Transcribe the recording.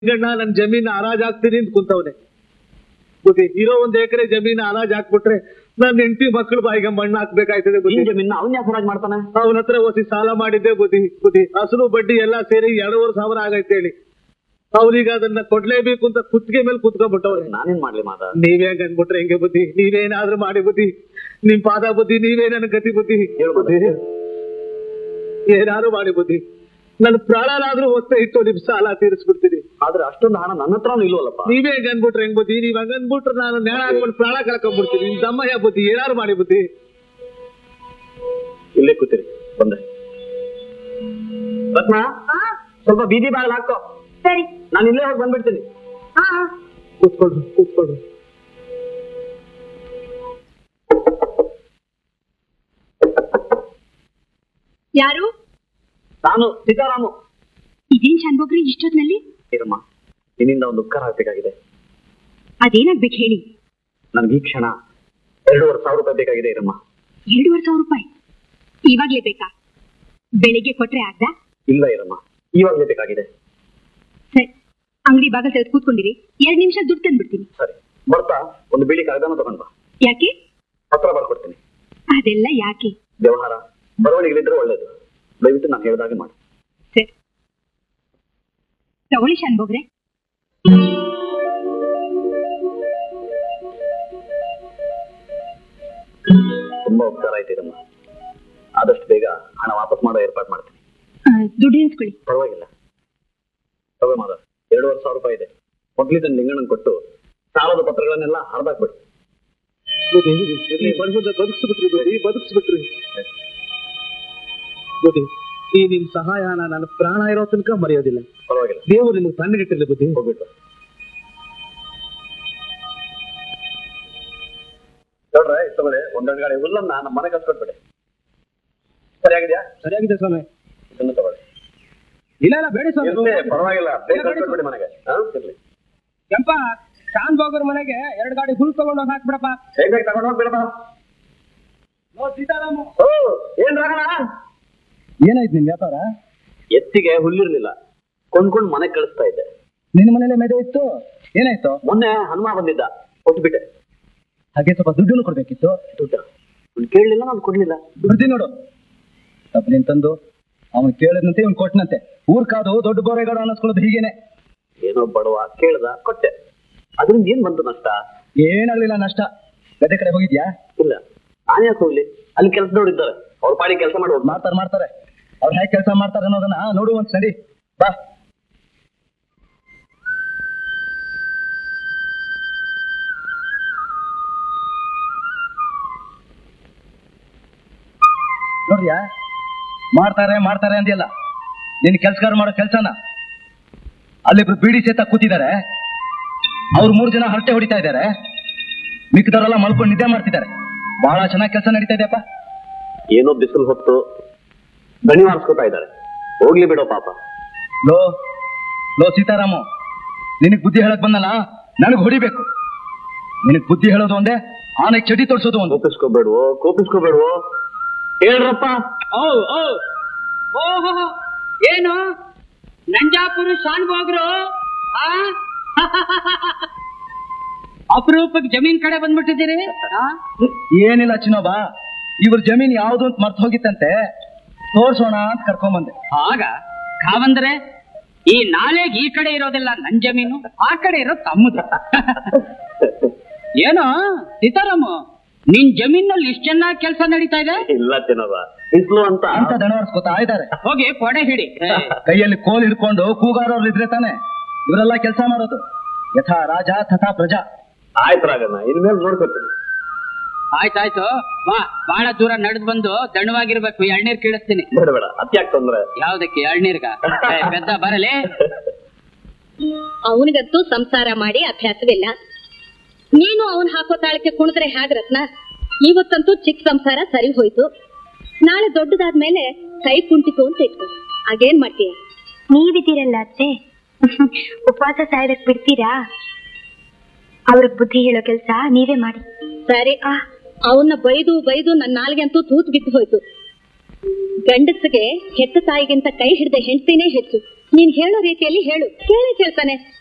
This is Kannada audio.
ಗಣ್ಣ ನನ್ ಜಮೀನ್ ಹರಾಜ್ ಹಾಕ್ತೀನಿ ಅಂತ ಕುಂತವ್ನೆ ಬುದ್ಧಿ ಇರೋ ಒಂದ್ ಎಕರೆ ಜಮೀನ್ ಹರಾಜ್ ಹಾಕ್ಬಿಟ್ರೆ ನನ್ ಹೆಂಡತಿ ಮಕ್ಕಳು ಬಾಯಿಗೆ ಮಣ್ಣು ಹಾಕ್ಬೇಕಾಯ್ತದೆ ಈ ಬುದ್ಧಿ ಜಮೀನ ಅವನ್ ಯಾಕೆ ಹೊರಗೆ ಮಾಡ್ತಾನೆ ಅವನ ಹತ್ರ ಒಸಿ ಸಾಲ ಮಾಡಿದ್ದೆ ಬುದ್ಧಿ ಬುದ್ಧಿ ಅಸಲು ಬಡ್ಡಿ ಎಲ್ಲಾ ಸೇರಿ ಎರಡೂವರೆ ಸಾವಿರ ಆಗೈತೆ ಹೇಳಿ ಅವ್ರೀಗ ಅದನ್ನ ಕೊಡ್ಲೇಬೇಕು ಅಂತ ಕುತ್ತಿಗೆ ಮೇಲೆ ಕುತ್ಕೊಂಡ್ಬಿಟ್ಟವ್ರೆ ನಾನೇನ್ ಮಾಡ್ಲಿ ಮಾದ ನೀವೇ ಹಂಗ್ ಅನ್ಬಿಟ್ರೆ ಹೆಂಗೆ ಬುದ್ಧಿ ನೀವೇನಾದ್ರೂ ಮಾಡಿ ಬುದ್ಧಿ ನಿಮ್ ಪಾದ ಬುದ್ಧಿ ನೀವೇ ನನ್ನ ಗತಿ ಬುದ್ಧಿ ಹೇಳು ಬುದ್ಧಿ ಏನಾದ್ರು ಮಾಡಿ ಬುದ್ಧಿ ನನ್ನ ಪ್ರಾಣನಾದ್ರೂ ಒತ್ತೆ ಇಟ್ಟು ನಿಮ್ ಸಾಲ ತೀರಿಸ್ಬಿಡ್ತೀನಿ ಆದ್ರೆ ಅಷ್ಟೊಂದು ಹಣ ನನ್ನ ಹತ್ರನೂ ಇಲ್ವಲ್ಲಪ್ಪ ನೀವೇ ಹಂಗ ಅನ್ಬಿಟ್ರೆ ಹೆಂಗ್ ಬುದ್ಧಿ ನೀವ್ ಹಂಗ ಅನ್ಬಿಟ್ರೆ ನಾನು ನೇಣ ಹಾಕೊಂಡು ಪ್ರಾಣ ಕಳ್ಕೊಂಡ್ಬಿಡ್ತೀನಿ ನಿಮ್ ದಮ್ಮಯ್ಯ ಬುದ್ಧಿ ಏನಾದ್ರು ಮಾಡಿ ಬುದ್ಧಿ ಇಲ್ಲೇ ಕೂತಿರಿ ಬಂದೆ ರತ್ನ ಸ್ವಲ್ಪ ಬೀದಿ ಬಾಗಿಲು ಹಾಕೋ ಸರಿ ನಾನು ಇಲ್ಲೇ ಹೋಗಿ ಬಂದ್ಬಿಡ್ತೀನಿ ಹಾ ಹಾ. ಕೂತ್ಕೊಳ್ರಿ ಕೂತ್ಕೊಳ್ರಿ ಯಾರು ನಾನು ಸೀತಾರಾಮು ಇದೇನ್ ಶಾನ್ಭೋಗ್ರಿ ಇಷ್ಟೊತ್ನಲ್ಲಿ ಇರಮ್ಮ ನಿನ್ನಿಂದ ಒಂದು ಉಪಕಾರ ಆಗ್ಬೇಕಾಗಿದೆ ಅದೇನಾಗ್ಬೇಕು ಹೇಳಿ ನನ್ಗೆ ಈ ಕ್ಷಣ ಎರಡೂವರೆ ಸಾವಿರ ರೂಪಾಯಿ ಬೇಕಾಗಿದೆ ಇರಮ್ಮ ಎರಡೂವರೆ ಸಾವಿರ ರೂಪಾಯಿ ಇವಾಗ್ಲೇ ಬೇಕಾ ಬೆಳಿಗ್ಗೆ ಕೊಟ್ರೆ ಆಗ್ದ ಇಲ್ಲ ಇರಮ್ಮ ಇವಾಗಲೇ ಬೇಕಾಗಿದೆ ಸರಿ ಅಂಗಡಿ ಬಾಗಲ್ ತೆಗೆದು ಕೂತ್ಕೊಂಡಿರಿ ಎರಡ್ ನಿಮಿಷ ದುಡ್ಡು ತಂದ್ಬಿಡ್ತೀನಿ ಸರಿ ಬರ್ತಾ ಒಂದು ಬಿಳಿ ಕಾಗದನ ತಗೊಂಡ್ ಬಾ ಯಾಕೆ ಪತ್ರ ಬರ್ಕೊಡ್ತೀನಿ ಅದೆಲ್ಲ ಯಾಕೆ ವ್ಯವಹಾರ ಬರವಣಿಗೆಲಿದ್ರೆ ಒಳ್ಳೇದು ದಯವಿಟ್ಟು ನಾನು ಹೇಳಿದಾಗೆ ಮಾಡಿ ಸರಿ ತಗೊಳ್ಳಿ ಶಾನ್ಭೋಗ್ರೆ ತುಂಬಾ ಉಪಕಾರ ಆಯ್ತು ಇರಮ್ಮ ಆದಷ್ಟು ಬೇಗ ಹಣ ವಾಪಸ್ ಮಾಡೋ ಏರ್ಪಾಡು ಮಾಡ್ತೀನಿ ಆ, ದುಡ್ಡು ಎಣಿಸ್ಕೊಳ್ಳಿ ಪರವಾಗಿಲ್ಲ ತಗೋ ಮಾದ ಎರಡೂವರೆ ಸಾವಿರ ರೂಪಾಯಿ ಇದೆ ಮೊದ್ಲಿದ್ದ ಲಿಂಗಣ್ಣನ್ ಕೊಟ್ಟು ಸಾಲದ ಪತ್ರಗಳನ್ನೆಲ್ಲ ಹರಿದಾಕ್ಬಿಡು ಬುದ್ಧಿ ಇರ್ಲಿ ಬಡಗುದ ಬದುಕ್ಸ್ಬಿಟ್ರಿ ಬುದ್ಧಿ ಬದುಕ್ಸ್ಬಿಟ್ರಿ ಬುದ್ಧಿ ಈ ನಿಮ್ ಸಹಾಯನ ನನ್ನ ಪ್ರಾಣ ಇರೋ ತನಕ ಮರೆಯೋದಿಲ್ಲ ಪರವಾಗಿಲ್ಲ ದೇವರು ನಿಮ್ಗೆ ತಣ್ಣಗಿಟ್ಟಿರ್ಲಿ ಬುದ್ಧಿ ಹೋಗ್ಬಿಟ್ಟು ನೋಡ್ರೆ ತಗೊಳ್ಳಿ ಒಂದೆರಡು ಗಾಡಿ ಹುಲ್ಲನ್ನ ನಮ್ಮ ಮನೆ ಕಳ್ಸ್ಕೊಟ್ಬಿಡಿ ಸರಿಯಾಗಿದ್ಯಾ ಸರಿಯಾಗಿದೆ ಸ್ವಾಮಿ ಇದನ್ನು ತಗೊಳ್ಳಿ ಇಲ್ಲ ಇಲ್ಲ ಬೇಡ ಸ್ವಾಮಿ ಇರ್ಲಿ ಪರವಾಗಿಲ್ಲ ಬೇಗ ಕಳ್ಸ್ಕೊಟ್ಬಿಡಿ ಮನೆಗೆ ಹಾ ಇರ್ಲಿ ಕೆಂಪ ಶಾನ್ ಬಾಗರ್ ಮನೆಗೆ ಎರಡು ಗಾಡಿ ಹುಲ್ ತಗೊಂಡೋಗಿ ಹಾಕ್ಬಿಡಪ್ಪ ಬೇಗ ಬೇಗ ತಗೊಂಡು ಹೋಗ್ಬಿಡಪ್ಪ ನೋ ಸೀತಾರಾಮು ಓ ಏನ್ ರಾಗಣ ಏನಾಯ್ತು ನಿನ್ ವ್ಯಾಪಾರ ಎತ್ತಿಗೆ ಹುಲ್ಲಿರ್ಲಿಲ್ಲ ಕೊಂಡ್ಕೊಂಡು ಮನೆಗೆ ಕಳಿಸ್ತಾ ಇದ್ದೆ ನಿನ್ನ ಮನೇಲೆ ಮೆದೆ ಇತ್ತು ಏನಾಯ್ತು ಮೊನ್ನೆ ಹನುಮ ಬಂದಿದ್ದ ಕೊಟ್ಬಿಟ್ಟೆ ಹಾಗೆ ಸ್ವಲ್ಪ ದುಡ್ಡನ್ನು ಕೊಡ್ಬೇಕಿತ್ತು ದುಡ್ಡ ಅವ್ನು ಕೇಳಲಿಲ್ಲ ನಾನು ಕೊಡ್ಲಿಲ್ಲ ಬರ್ತೀನಿ ನೋಡು ತಪ್ಪು ನೀನ್ ತಂದು ಅವನ್ ಕೇಳಿದ್ನಂತೆ ಇವ್ನು ಕೊಟ್ಟನಂತೆ ಊರ್ ಕಾದು ದೊಡ್ಡ ಬೋರೆಗಾಡು ಅನ್ನಿಸ್ಕೊಳ್ಳೋದು ಹೀಗೇನೆ ಏನೋ ಬಡವ ಕೇಳ್ದ ಕೊಟ್ಟೆ ಅದರಿಂದ ಏನ್ ಬಂತು ನಷ್ಟ ಏನಾಗ್ಲಿಲ್ಲ ನಷ್ಟ ಗದ್ದೆ ಕಡೆ ಹೋಗಿದ್ಯಾ ಇಲ್ಲ ನಾನು ಯಾಕೆ ಹೋಗ್ಲಿ ಅಲ್ಲಿ ಕೆಲಸದವ್ರು ಇದ್ದಾರೆ ಅವ್ರ ಪಾಡಿ ಕೆಲಸ ಮಾಡಿ ಹೋಗ್ತಾರೆ ಮಾಡ್ತಾರೆ ಮಾಡ್ತಾರೆ ಅವ್ರು ಹೇಗೆ ಕೆಲಸ ಮಾಡ್ತಾರೆ ಅನ್ನೋದನ್ನ ನೋಡು ಒಂದ್ ಸರಿ ಬಾ ನೋಡ್ರಿಯಾ ಮಾಡ್ತಾರೆ ಮಾಡ್ತಾರೆ ಅಂದಿಲ್ಲ ನಿನ್ ಕೆಲ್ಸಗಾರ ಮಾಡೋ ಕೆಲ್ಸನ ಅಲ್ಲಿಬ್ರು ಬೀಡಿ ಸೇತ ಕೂತಿದ್ದಾರೆ ಅವ್ರು ಮೂರು ಜನ ಹರಟೆ ಹೊಡಿತಾ ಇದ್ದಾರೆ ಮಿಕ್ಕದವರೆಲ್ಲ ಮಲ್ಕೊಂಡು ನಿದ್ದೆ ಮಾಡ್ತಿದ್ದಾರೆ ಬಹಳ ಚೆನ್ನಾಗಿ ಕೆಲಸ ನಡೀತಾ ಇದೆಯಪ್ಪ ಏನೋ ಬಿಸಿಲು ಹೊತ್ತು ದಣಿ ಮಾಡಿಸ್ಕೊತಾ ಇದ್ದಾರೆ ಹೋಗ್ಲಿ ಬಿಡೋ ಪಾಪ ಲೋ ಲೋ ಸೀತಾರಾಮು ನಿನಗ್ ಬುದ್ಧಿ ಹೇಳಕ್ ಬಂದಲ್ಲ ನನಗ್ ಹೊಡಿಬೇಕು ನಿನಗ್ ಬುದ್ಧಿ ಹೇಳೋದು ಒಂದೇ ಆನೆಗ್ ಚಡಿ ತೋರ್ಸೋದು ಒಂದು ಕೋಪಿಸ್ಕೋಬೇಡ್ವೋ ಕೋಪಿಸ್ಕೋಬೇಡ್ವೋ ಹೇಳ್ರಪ್ಪ ಓ ಓ ಓಹೋ ಏನು ನಂಜಾಪುರ ಶಾನ್ಭೋಗ್ರು ಆ ಅಪರೂಪಕ್ಕೆ ಜಮೀನ್ ಕಡೆ ಬಂದ್ಬಿಟ್ಟಿದ್ದೀರಿ ಆ? ಏನಿಲ್ಲ ಚಿನ್ನೋಬಾ ಇವ್ರ ಜಮೀನ್ ಯಾವ್ದು ಅಂತ ಮರ್ತ್ ಹೋಗಿತ್ತಂತೆ ತೋರ್ಸೋಣ ಅಂತ ಕರ್ಕೊಂಬಂದೆ ಆಗ ಕಾವಂದ್ರೆ ಈ ನಾಲೆಗ್ ಈ ಕಡೆ ಇರೋದಿಲ್ಲ ನನ್ ಜಮೀನು ಆ ಕಡೆ ಇರೋ ತಮ್ಮದು ಏನೋ ಸೀತಾರಾಮು ನಿನ್ ಜಮೀನಲ್ಲಿ ಇಷ್ಟ ಚೆನ್ನಾಗಿ ಕೆಲಸ ನಡೀತಾ ಇದೆ ಇಲ್ಲ ತಿನ್ನೋದ ಬಿಸಿಲು ಅಂತ ಅಂತ ದಣವರ್ಸ್ಕೊತಾ ಇದ್ದಾರೆ ಹೋಗಿ ಕೊಡೆ ಹಿಡಿ ಏ, ಕೈಯಲ್ಲಿ ಕೋಲ್ ಹಿಡ್ಕೊಂಡು ಕೂಗಾರೋರು ಇದ್ರೆ ತಾನೆ ಇವರೆಲ್ಲ ಕೆಲಸ ಮಾಡೋದು ಯಥಾ ರಾಜ ತಥಾ ಪ್ರಜಾ ಆಯ್ತು ರಾಗಣ್ಣ ಇನ್ಮೇಲೆ ನೋಡ್ಕೊತೀನಿ ಆಯ್ತಾಯ್ತು ಬಾ ಬಹಳ ದೂರ ನಡೆದ್ ಬಂದು ದಣವಾಗಿರ್ಬೇಕು ಎಳ್ನೀರ್ ಕೀಳಿಸ್ತೀನಿ ಬೇಡ ಬೇಡ ಅತ್ಯಾಕ್ ತೊಂದ್ರೆ ಯಾವ್ದಕ್ಕೆ ಎಳ್ನೀರ್ಗ ಏ, ಪೆದ್ದ ಬರಲೇ ಅವನಿಗಂತೂ ಸಂಸಾರ ಮಾಡಿ ಅಭ್ಯಾಸವಿಲ್ಲ ನೀನು ಅವನ್ ಹಾಕೋ ತಾಳಕ್ಕೆ ಕುಣಿದ್ರೆ ಹ್ಯಾಗ್ ರತ್ನ ಇವತ್ತಂತೂ ಚಿಕ್ಕ ಸಂಸಾರ ಸರಿ ಹೋಯ್ತು ನಾಳೆ ದೊಡ್ಡದಾದ್ಮೇಲೆ ಕೈ ಕುಂಟಿತು ಅಂತ ಇತ್ತು ಹಾಗೇನ್ ಮಾಡ್ತೀಯ ನೀವಿದ್ದೀರಲ್ಲ ಅತ್ತೆ ಉಪವಾಸ ಸಾಯೋದಕ್ ಬಿಡ್ತೀರಾ ಅವ್ರಿಗೆ ಬುದ್ಧಿ ಹೇಳೋ ಕೆಲ್ಸ ನೀವೇ ಮಾಡಿ ಸರಿ ಆ ಅವನ್ನ ಬೈದು ಬೈದು ನನ್ನ ನಾಲ್ಗೆ ಅಂತೂ ತೂತ್ ಬಿದ್ದು ಹೋಯ್ತು ಗಂಡಸಿಗೆ ಹೆತ್ತ ತಾಯಿಗಿಂತ ಕೈ ಹಿಡ್ದ ಹೆಂಡತಿನೇ ಹೆಚ್ಚು ನೀನ್ ಹೇಳೋ ರೀತಿಯಲ್ಲಿ ಹೇಳು ಕೇಳಿ ಕೇಳ್ತಾನೆ